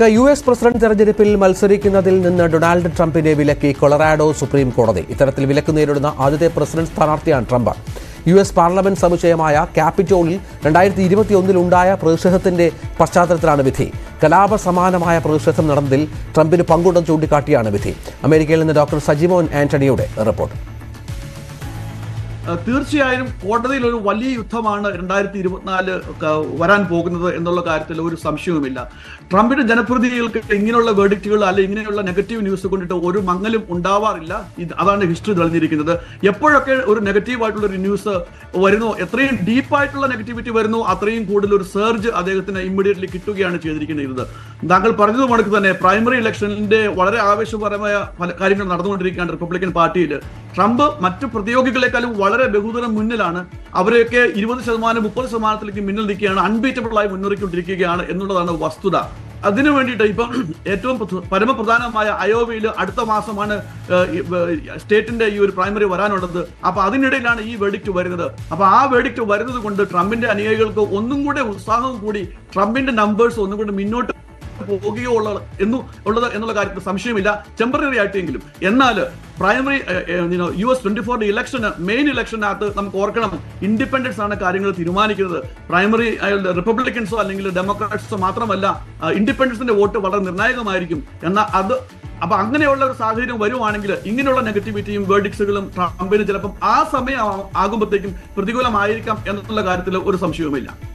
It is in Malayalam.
യു എസ് പ്രസിഡന്റ് തെരഞ്ഞെടുപ്പിൽ മത്സരിക്കുന്നതിൽ നിന്ന് ഡൊണാൾഡ് ട്രംപിനെ വിലക്കി കൊളറാഡോ സുപ്രീം കോടതി ഇത്തരത്തിൽ വിലക്ക് നേരിടുന്ന ആദ്യത്തെ പ്രസിഡന്റ് സ്ഥാനാർത്ഥിയാണ് ട്രംപ് യു എസ് പാർലമെന്റ് സമുച്ചയമായ ക്യാപിറ്റോളിൽ രണ്ടായിരത്തി ഇരുപത്തിയൊന്നിലുണ്ടായ പ്രതിഷേധത്തിന്റെ പശ്ചാത്തലത്തിലാണ് വിധി കലാപ സമാനമായ പ്രതിഷേധം നടന്നതിൽ ട്രംപിന് പങ്കുണ്ടെന്ന് ചൂണ്ടിക്കാട്ടിയാണ് വിധി അമേരിക്കയിൽ നിന്ന് ഡോക്ടർ സജിമോൻ ആന്റണിയുടെ റിപ്പോർട്ട് ഏഹ് തീർച്ചയായും കോടതിയിൽ ഒരു വലിയ യുദ്ധമാണ് രണ്ടായിരത്തി ഇരുപത്തിനാല് വരാൻ പോകുന്നത് എന്നുള്ള കാര്യത്തിൽ ഒരു സംശയവുമില്ല ട്രംപിന്റെ ജനപ്രതിനിധികൾക്ക് ഇങ്ങനെയുള്ള വേർഡിക്റ്റുകൾ അല്ലെ ഇങ്ങനെയുള്ള നെഗറ്റീവ് ന്യൂസ് കൊണ്ടിട്ട് ഒരു മങ്ങലും ഉണ്ടാവാറില്ല ഇത് അതാണ് ഹിസ്റ്ററി തെളിഞ്ഞിരിക്കുന്നത് എപ്പോഴൊക്കെ ഒരു നെഗറ്റീവ് ആയിട്ടുള്ള ഒരു ന്യൂസ് വരുന്നു എത്രയും ഡീപ്പായിട്ടുള്ള നെഗറ്റിവിറ്റി വരുന്നു അത്രയും കൂടുതൽ ഒരു സർജ് അദ്ദേഹത്തിന് ഇമ്മീഡിയറ്റ്ലി കിട്ടുകയാണ് ചെയ്തിരിക്കുന്നത് താങ്കൾ പറഞ്ഞത് കണക്ക് തന്നെ പ്രൈമറി ഇലക്ഷനിന്റെ വളരെ ആവേശപരമായ പല കാര്യങ്ങൾ നടന്നുകൊണ്ടിരിക്കുകയാണ് റിപ്പബ്ലിക്കൻ പാർട്ടിയിൽ ട്രംപ് മറ്റു പ്രതിയോഗികളെക്കാളും വളരെ ബഹുദൂരം മുന്നിലാണ് അവരെയൊക്കെ ഇരുപത് ശതമാനം മുപ്പത് ശതമാനത്തിലേക്ക് മുന്നിൽ നിൽക്കുകയാണ് അൺബീറ്റബിൾ ആയി മുന്നേറിക്കൊണ്ടിരിക്കുകയാണ് എന്നുള്ളതാണ് വസ്തുത അതിനു വേണ്ടിയിട്ട് ഇപ്പം ഏറ്റവും പ്രധ- പരമപ്രധാനമായ അയോവയിൽ അടുത്ത മാസമാണ് ഏഹ്, ഈ, ഏഹ്, സ്റ്റേറ്റിന്റെ ഈ ഒരു പ്രൈമറി വരാനുള്ളത് അപ്പൊ അതിനിടയിലാണ് ഈ വെഡിക്റ്റ് വരുന്നത് അപ്പൊ ആ വെഡിക്റ്റ് വരുന്നത് കൊണ്ട് ട്രംപിന്റെ അനുയായികൾക്ക് ഒന്നും കൂടെ ഉത്സാഹം കൂടി ട്രംപിന്റെ നമ്പേഴ്സ് ഒന്നും കൂടി മുന്നോട്ട് പോകുകയോ ഉള്ള എന്നു ഉള്ളത് എന്നുള്ള കാര്യത്തിൽ സംശയമില്ല ടെമ്പററി ആയിട്ടെങ്കിലും എന്നാൽ പ്രൈമറി യു എസ് ട്വന്റി ഫോറിന്റെ ഇലക്ഷന് മെയിൻ ഇലക്ഷനകത്ത് നമുക്ക് ഓർക്കണം ഇൻഡിപെൻഡൻസ് ആണ് കാര്യങ്ങൾ തീരുമാനിക്കുന്നത് പ്രൈമറി റിപ്പബ്ലിക്കൻസോ അല്ലെങ്കിൽ ഡെമോക്രാറ്റ്സോ മാത്രമല്ല ഇൻഡിപെൻഡൻസിന്റെ വോട്ട് വളരെ നിർണായകമായിരിക്കും എന്നാൽ അത് അപ്പൊ അങ്ങനെയുള്ള ഒരു സാഹചര്യം വരുവാണെങ്കിൽ ഇങ്ങനെയുള്ള നെഗറ്റിവിറ്റിയും വേർഡിക്സുകളും ട്രംപിന് ചിലപ്പം ആ സമയം ആകുമ്പോഴത്തേക്കും പ്രതികൂലമായിരിക്കാം എന്നുള്ള കാര്യത്തിൽ ഒരു സംശയവുമില്ല